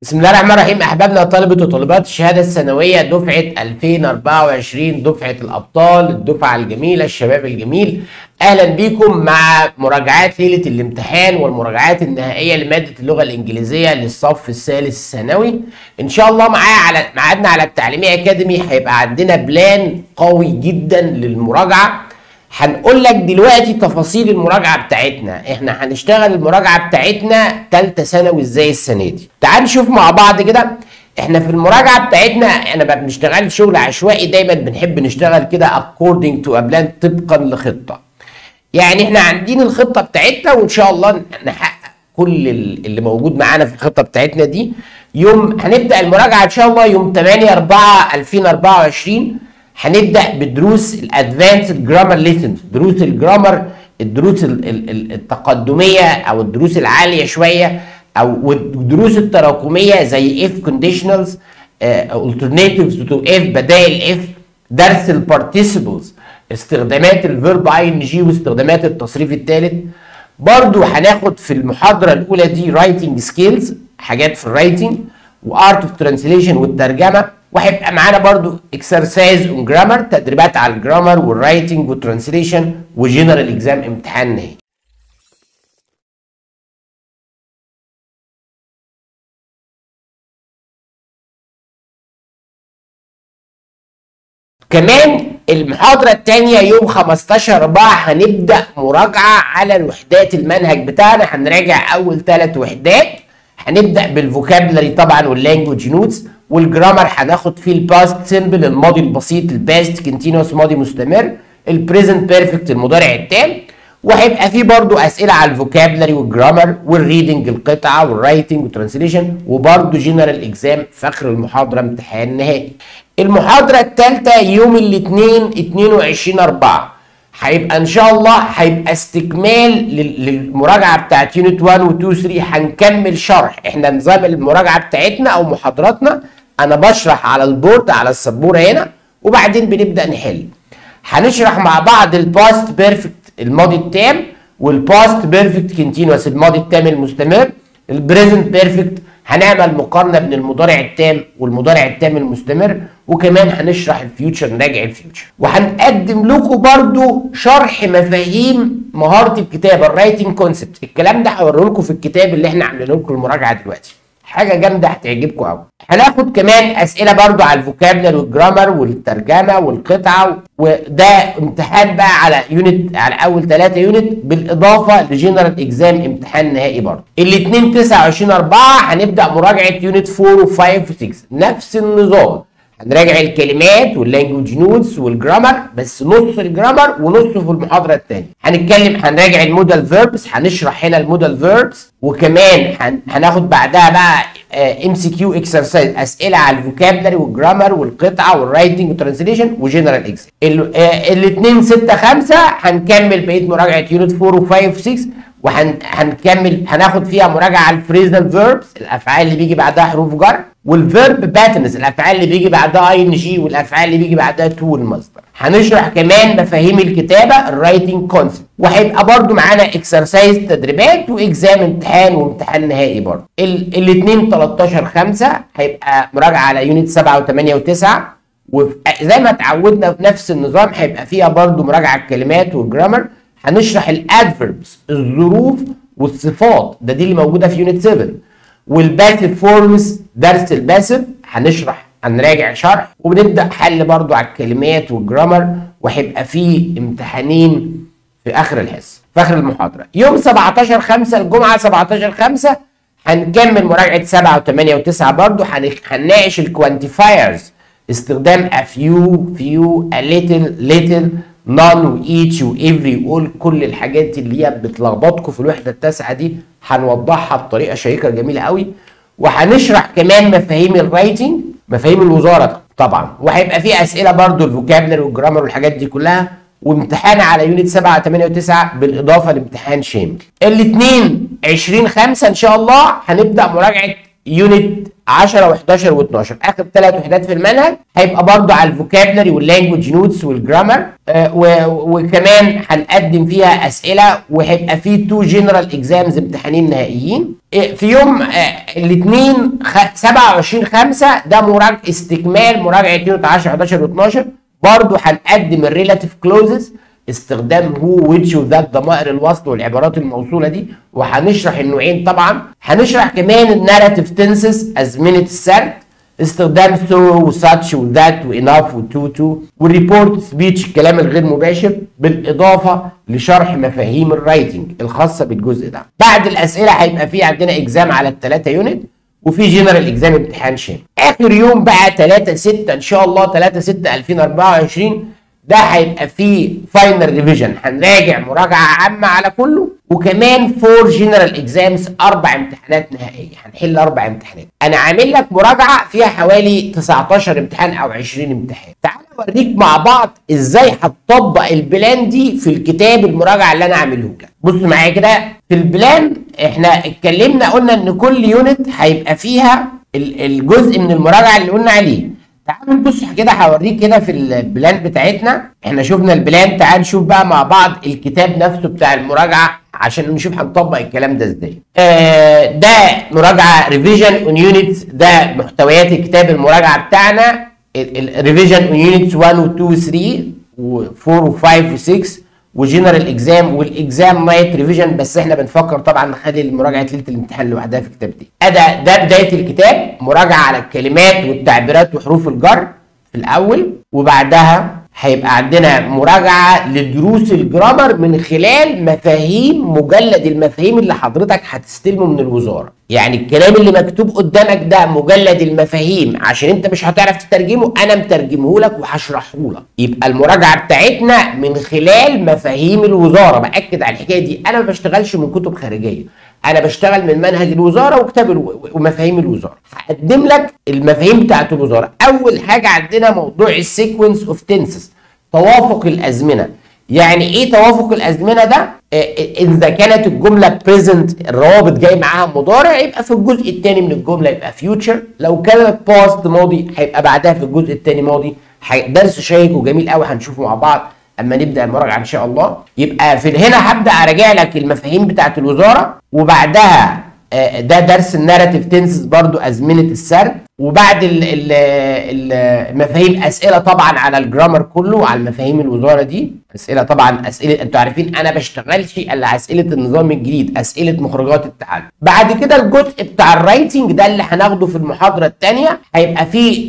بسم الله الرحمن الرحيم احبابنا طلبه وطالبات الشهاده الثانويه دفعه 2024 دفعه الابطال الدفعه الجميله الشباب الجميل اهلا بيكم مع مراجعات ليله الامتحان والمراجعات النهائيه لماده اللغه الانجليزيه للصف الثالث الثانوي ان شاء الله معايا على ميعادنا على التعليمي اكاديمي هيبقى عندنا بلان قوي جدا للمراجعه هنقول لك دلوقتي تفاصيل المراجعه بتاعتنا احنا هنشتغل المراجعه بتاعتنا ثالثه ثانوي ازاي السنه دي تعال نشوف مع بعض كده احنا في المراجعه بتاعتنا انا ما بنشتغلش شغل عشوائي دايما بنحب نشتغل كده according to a plan طبقا لخطه يعني احنا عاملين الخطه بتاعتنا وان شاء الله نحقق كل اللي موجود معانا في الخطه بتاعتنا دي يوم هنبدا المراجعه ان شاء الله يوم 8 4 2024 هنبدا بدروس الادفانسد جرامر ليسنز دروس الجرامر الدروس ال- ال- ال- التقدميه او الدروس العاليه شويه او الدروس التراكميه زي اف كونديشنالز alternatives تو اف بدائل اف درس البارتيسيبلز استخدامات الفيرب اي ان جي واستخدامات التصريف الثالث برضو هناخد في المحاضره الاولى دي رايتنج سكيلز حاجات في الرايتنج وارت اوف ترانسليشن والترجمه وهيبقى معانا برضو اكسرسايز اون جرامر تدريبات على الجرامر والرايتنج والترانسليشن وجنرال اكزام امتحان نهائي كمان المحاضرة الثانية يوم 15 4 هنبدأ مراجعة على الوحدات المنهج بتاعنا هنراجع أول ثلاث وحدات هنبدأ بالفوكابلري طبعا واللانجوج نوتس والجرامر هناخد فيه الباست سيمبل الماضي البسيط الباست كونتينوس ماضي مستمر البريزنت بيرفكت المضارع التام وهيبقى فيه برضو اسئله على الفوكابلري والجرامر والريدنج القطعه والرايتنج والترانسليشن وبرضو جنرال اكزام في اخر المحاضره امتحان نهائي. المحاضره الثالثه يوم الاثنين 22 4 هيبقى ان شاء الله هيبقى استكمال لل- للمراجعه بتاعت يونت 1 و 2 و 3 هنكمل شرح احنا نظام المراجعه بتاعتنا او محاضراتنا انا بشرح على البورد على السبوره هنا وبعدين بنبدا نحل. هنشرح مع بعض الباست بيرفكت الماضي التام والباست بيرفكت كونتينوس الماضي التام المستمر البريزنت بيرفكت هنعمل مقارنه بين المضارع التام والمضارع التام المستمر وكمان هنشرح الفيوتشر نراجع الفيوتشر وهنقدم لكم برضو شرح مفاهيم مهاره الكتابه الرايتنج كونسبت الكلام ده هوريه لكم في الكتاب اللي احنا عاملينه لكم المراجعه دلوقتي حاجه جامده هتعجبكم قوي هناخد كمان اسئله برضو على الفوكابلر والجرامر والترجمه والقطعه وده امتحان بقى على يونت على اول ثلاثه يونت بالاضافه لجنرال اكزام امتحان نهائي برضو الاثنين 29 4 هنبدا مراجعه يونت 4 و5 و6 نفس النظام هنراجع الكلمات واللانجوج نوتس والجرامر بس نص الجرامر ونصه في المحاضره الثانيه هنتكلم هنراجع المودال فيربس هنشرح هنا المودال فيربس وكمان هن... هناخد بعدها بقى ام سي كيو اكسرسايز اسئله على الفوكابلري والجرامر والقطعه والرايتنج والترانسليشن وجنرال اكس الاثنين 6 5 هنكمل بقيه مراجعه يونت 4 و5 و6 وهنكمل هناخد فيها مراجعه على الفريزنال فيربس الافعال اللي بيجي بعدها حروف جر والفيرب باترنز الافعال اللي بيجي بعدها اي ان جي والافعال اللي بيجي بعدها تو المصدر هنشرح كمان مفاهيم الكتابه الرايتنج كونسبت وهيبقى برضو معانا اكسرسايز تدريبات واكزام امتحان وامتحان نهائي برضو الاثنين 13 5 هيبقى مراجعه على يونت 7 و8 و9 وزي ما اتعودنا في نفس النظام هيبقى فيها برضو مراجعه الكلمات والجرامر هنشرح الادفيربس الظروف والصفات ده دي اللي موجوده في يونت 7 والباسيف فورمز درس الباسيف هنشرح هنراجع شرح وبنبدا حل برضو على الكلمات والجرامر وهيبقى فيه امتحانين في اخر الحصه في اخر المحاضره يوم 17 5 الجمعه 17 5 هنكمل مراجعه 7 و8 و9 برضو هن- هنناقش الكوانتيفايرز استخدام a few few a little little none و each و every و all كل الحاجات اللي هي بتلخبطكم في الوحده التاسعه دي هنوضحها بطريقه شيقه جميله قوي وهنشرح كمان مفاهيم الرايتنج مفاهيم الوزاره طبعا وهيبقى في اسئله برضو الفوكابلري والجرامر والحاجات دي كلها وامتحان على يونت 7 8 و9 بالاضافه لامتحان شامل الاثنين 20 5 ان شاء الله هنبدا مراجعه يونت 10 و11 و12 اخر ثلاث وحدات في المنهج هيبقى برضه على الفوكابلري واللانجوج نوتس والجرامر آه وكمان هنقدم فيها اسئله وهيبقى في تو جنرال اكزامز امتحانين نهائيين آه في يوم آه الاثنين 27 5 ده مراجعه استكمال مراجعه يونت 10 11 و12 برضه هنقدم الريلاتيف كلوزز استخدام هو ويتش وذات ضمائر الوصل والعبارات الموصوله دي وهنشرح النوعين طبعا هنشرح كمان الناراتيف تنسز ازمنه السرد استخدام سو وساتش وذات واناف وتو تو والريبورت سبيتش الكلام الغير مباشر بالاضافه لشرح مفاهيم الرايتنج الخاصه بالجزء ده بعد الاسئله هيبقى في عندنا اكزام على الثلاثه يونت وفي جنرال اكزام امتحان شامل اخر يوم بقى 3 6 ان شاء الله 3 6 2024 ده هيبقى فيه فاينل ريفيجن هنراجع مراجعه عامه على كله وكمان فور جنرال اكزامز اربع امتحانات نهائيه هنحل اربع امتحانات انا عامل لك مراجعه فيها حوالي 19 امتحان او 20 امتحان تعال اوريك مع بعض ازاي هتطبق البلان دي في الكتاب المراجعه اللي انا عامله لك بص معايا كده في البلان احنا اتكلمنا قلنا ان كل يونت هيبقى فيها الجزء من المراجعه اللي قلنا عليه تعالوا نبص كده هوريك كده في البلان بتاعتنا احنا شفنا البلان تعال نشوف بقى مع بعض الكتاب نفسه بتاع المراجعه عشان نشوف هنطبق الكلام ده ازاي آه ده مراجعه ريفيجن اون يونتس ده محتويات الكتاب المراجعه بتاعنا الريفيجن اون يونتس 1 و 2 و 3 و 4 و 5 و 6 وجنرال اكزام والاكزام نايت ريفيجن بس احنا بنفكر طبعا نخلي مراجعه ليله الامتحان لوحدها في الكتاب دي ده ده بدايه الكتاب مراجعه على الكلمات والتعبيرات وحروف الجر في الاول وبعدها هيبقى عندنا مراجعه لدروس الجرامر من خلال مفاهيم مجلد المفاهيم اللي حضرتك هتستلمه من الوزاره يعني الكلام اللي مكتوب قدامك ده مجلد المفاهيم عشان انت مش هتعرف تترجمه انا مترجمه لك وهشرحه لك يبقى المراجعه بتاعتنا من خلال مفاهيم الوزاره باكد على الحكايه دي انا ما بشتغلش من كتب خارجيه انا بشتغل من منهج الوزاره وكتاب الو... ومفاهيم الوزاره هقدم لك المفاهيم بتاعت الوزاره اول حاجه عندنا موضوع السيكونس اوف تنسز توافق الازمنه يعني ايه توافق الازمنه ده اذا كانت الجمله بريزنت الروابط جاي معاها مضارع يبقى في الجزء الثاني من الجمله يبقى فيوتشر لو كانت باست ماضي هيبقى بعدها في الجزء الثاني ماضي درس شيق وجميل قوي هنشوفه مع بعض اما نبدا المراجعه ان شاء الله يبقى في هنا هبدا اراجع لك المفاهيم بتاعت الوزاره وبعدها ده درس الناراتيف تنسز برضو ازمنه السرد وبعد المفاهيم اسئله طبعا على الجرامر كله على المفاهيم الوزاره دي اسئله طبعا اسئله انتوا عارفين انا بشتغلش الا اسئله النظام الجديد اسئله مخرجات التعلم بعد كده الجزء بتاع الرايتنج ده اللي هناخده في المحاضره الثانيه هيبقى فيه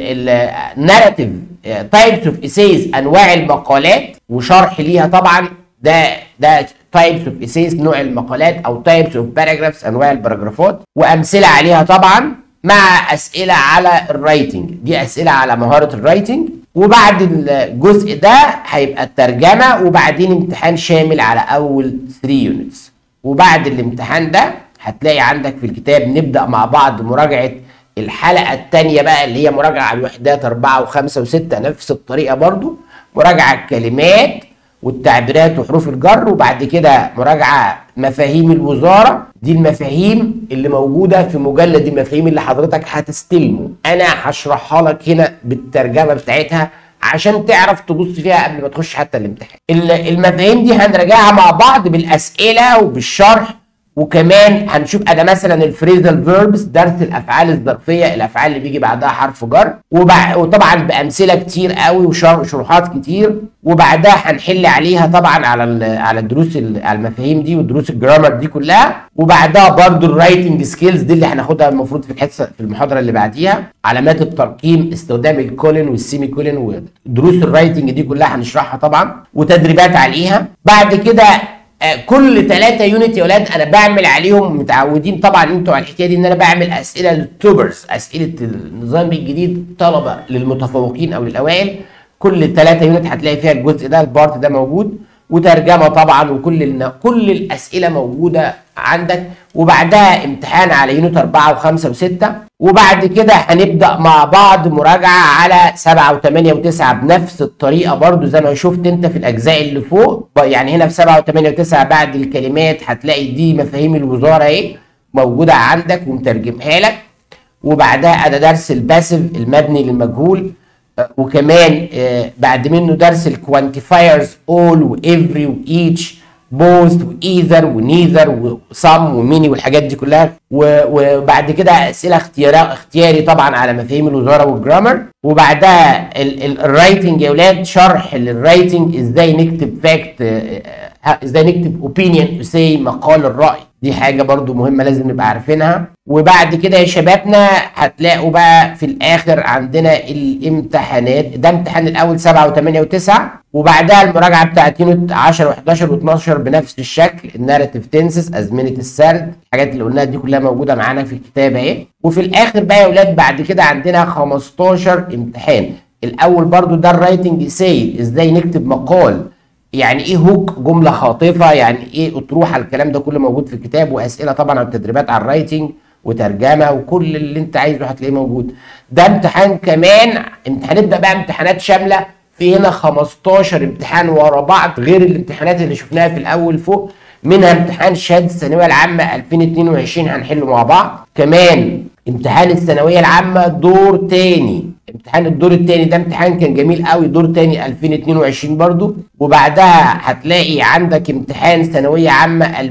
الناراتيف تايبس اوف اسيز انواع المقالات وشرح ليها طبعا ده ده تايبس اوف اسيز نوع المقالات او تايبس اوف باراجرافز انواع الباراجرافات وامثله عليها طبعا مع اسئله على الرايتنج دي اسئله على مهاره الرايتنج وبعد الجزء ده هيبقى الترجمه وبعدين امتحان شامل على اول 3 يونتس وبعد الامتحان ده هتلاقي عندك في الكتاب نبدا مع بعض مراجعه الحلقه الثانيه بقى اللي هي مراجعه على الوحدات 4 و5 و6 نفس الطريقه برضو مراجعه الكلمات والتعبيرات وحروف الجر وبعد كده مراجعه مفاهيم الوزاره دي المفاهيم اللي موجوده في مجلد المفاهيم اللي حضرتك هتستلمه انا هشرحها لك هنا بالترجمه بتاعتها عشان تعرف تبص فيها قبل ما تخش حتى الامتحان المفاهيم دي هنراجعها مع بعض بالاسئله وبالشرح وكمان هنشوف انا مثلا الفريزال فيربس درس الافعال الظرفيه الافعال اللي بيجي بعدها حرف جر وبع... وطبعا بامثله كتير قوي وشروحات كتير وبعدها هنحل عليها طبعا على ال... على الدروس ال... على المفاهيم دي ودروس الجرامر دي كلها وبعدها برضو الرايتنج سكيلز دي اللي هناخدها المفروض في الحصه في المحاضره اللي بعديها علامات الترقيم استخدام الكولن والسيمي كولن ودروس الرايتنج دي كلها هنشرحها طبعا وتدريبات عليها بعد كده كل ثلاثة يونت يا ولاد انا بعمل عليهم متعودين طبعا انتوا على الحكايه دي ان انا بعمل اسئله للتوبرز اسئله النظام الجديد طلبه للمتفوقين او للاوائل كل ثلاثة يونت هتلاقي فيها الجزء ده البارت ده موجود وترجمه طبعا وكل النا... كل الاسئله موجوده عندك وبعدها امتحان على يونت 4 و5 و6 وبعد كده هنبدا مع بعض مراجعه على 7 و8 و9 بنفس الطريقه برضو زي ما شفت انت في الاجزاء اللي فوق يعني هنا في 7 و8 و9 بعد الكلمات هتلاقي دي مفاهيم الوزاره اهي موجوده عندك ومترجمها لك وبعدها انا درس الباسيف المبني للمجهول آه، وكمان آه، بعد منه درس الكوانتيفايرز اول وافري وايتش بوث وايذر ونيذر وصم وميني والحاجات دي كلها و- وبعد كده اسئله اختياري اختياري طبعا على مفاهيم الوزاره والجرامر وبعدها ال- ال- الرايتنج يا اولاد شرح للرايتنج ازاي نكتب فاكت ازاي نكتب اوبينيون سي مقال الراي دي حاجه برضو مهمه لازم نبقى عارفينها وبعد كده يا شبابنا هتلاقوا بقى في الاخر عندنا الامتحانات ده امتحان الاول 7 و8 و9 وبعدها المراجعه بتاعت يونت 10 و11 و12 بنفس الشكل الناريتيف تنسس ازمنه السرد الحاجات اللي قلناها دي كلها موجوده معانا في الكتاب اهي وفي الاخر بقى يا اولاد بعد كده عندنا 15 امتحان الاول برضو ده الرايتنج سي ازاي نكتب مقال يعني ايه هوك جمله خاطفه يعني ايه اطروحه الكلام ده كله موجود في الكتاب واسئله طبعا عن تدريبات على الرايتنج وترجمه وكل اللي انت عايزه هتلاقيه موجود ده امتحان كمان امتحان نبدا بقى امتحانات شامله في هنا 15 امتحان ورا بعض غير الامتحانات اللي شفناها في الاول فوق منها امتحان شهاده الثانويه العامه 2022 هنحله مع بعض كمان امتحان الثانويه العامه دور تاني امتحان الدور التاني ده امتحان كان جميل قوي دور تاني 2022 برضو وبعدها هتلاقي عندك امتحان ثانوية عامة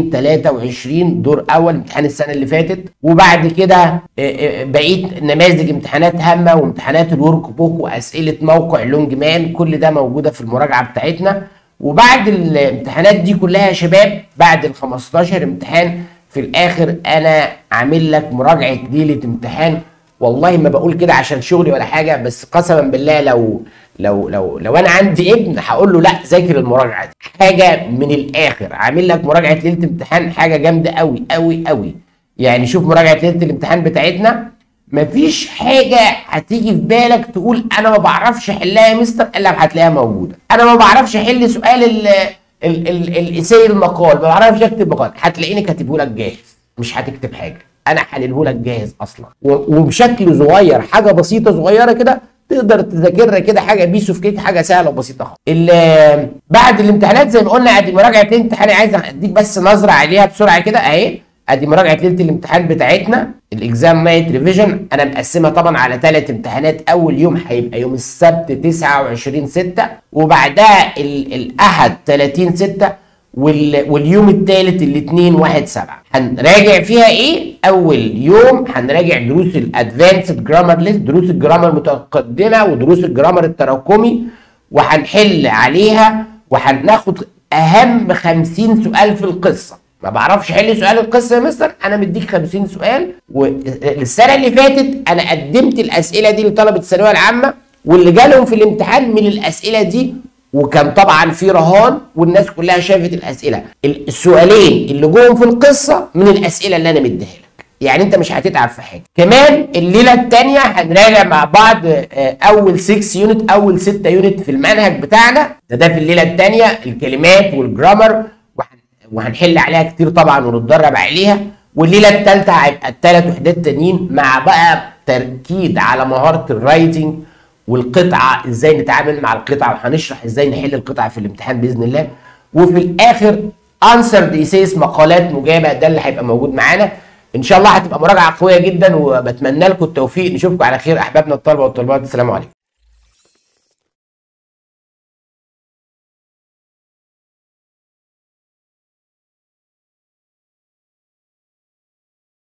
2023 دور اول امتحان السنة اللي فاتت وبعد كده اه، اه، بقيت نماذج امتحانات هامة وامتحانات الورك بوك واسئلة موقع لونج مان كل ده موجودة في المراجعة بتاعتنا وبعد الامتحانات دي كلها يا شباب بعد ال 15 امتحان في الاخر انا عامل لك مراجعة ليلة امتحان والله ما بقول كده عشان شغلي ولا حاجه بس قسما بالله لو لو لو لو انا عندي ابن هقول له لا ذاكر المراجعه دي حاجه من الاخر عامل لك مراجعه ليله امتحان حاجه جامده قوي قوي قوي يعني شوف مراجعه ليله الامتحان بتاعتنا مفيش حاجه هتيجي في بالك تقول انا ما بعرفش احلها يا مستر الا هتلاقيها موجوده انا ما بعرفش احل سؤال ال ال ال الاساي المقال ما بعرفش اكتب مقال هتلاقيني كاتبه لك جاهز مش هتكتب حاجه انا حلله لك جاهز اصلا و- وبشكل صغير حاجه بسيطه صغيره كده تقدر تذاكرها كده حاجه بيس اوف كيك حاجه سهله وبسيطه خالص ال- بعد الامتحانات زي ما قلنا ادي مراجعه الامتحان عايز اديك بس نظره عليها بسرعه كده اهي ادي مراجعه ليله الامتحان بتاعتنا الاكزام نايت ريفيجن انا مقسمها طبعا على ثلاث امتحانات اول يوم هيبقى يوم السبت 29 6 وبعدها ال- الاحد 30 6 وال... واليوم الثالث الاثنين واحد سبعة هنراجع فيها ايه اول يوم هنراجع دروس الادفانسد جرامر ليست دروس الجرامر المتقدمه ودروس الجرامر التراكمي وهنحل عليها وهناخد اهم 50 سؤال في القصه ما بعرفش احل سؤال القصه يا مستر انا مديك 50 سؤال والسنه اللي فاتت انا قدمت الاسئله دي لطلبه الثانويه العامه واللي جالهم في الامتحان من الاسئله دي وكان طبعا في رهان والناس كلها شافت الاسئله السؤالين اللي جوهم في القصه من الاسئله اللي انا مديها لك يعني انت مش هتتعب في حاجه كمان الليله الثانيه هنراجع مع بعض آه، اول 6 يونت اول 6 يونت في المنهج بتاعنا ده ده في الليله الثانيه الكلمات والجرامر وهن- وهنحل عليها كتير طبعا ونتدرب عليها والليله الثالثه هيبقى الثلاث وحدات تانيين مع بقى تركيز على مهاره الرايتنج والقطعه ازاي نتعامل مع القطعه وهنشرح ازاي نحل القطعه في الامتحان باذن الله وفي الاخر انسر ديسيس مقالات مجابه ده اللي هيبقى موجود معانا ان شاء الله هتبقى مراجعه قويه جدا وبتمنى لكم التوفيق نشوفكم على خير احبابنا الطلبه والطالبات السلام عليكم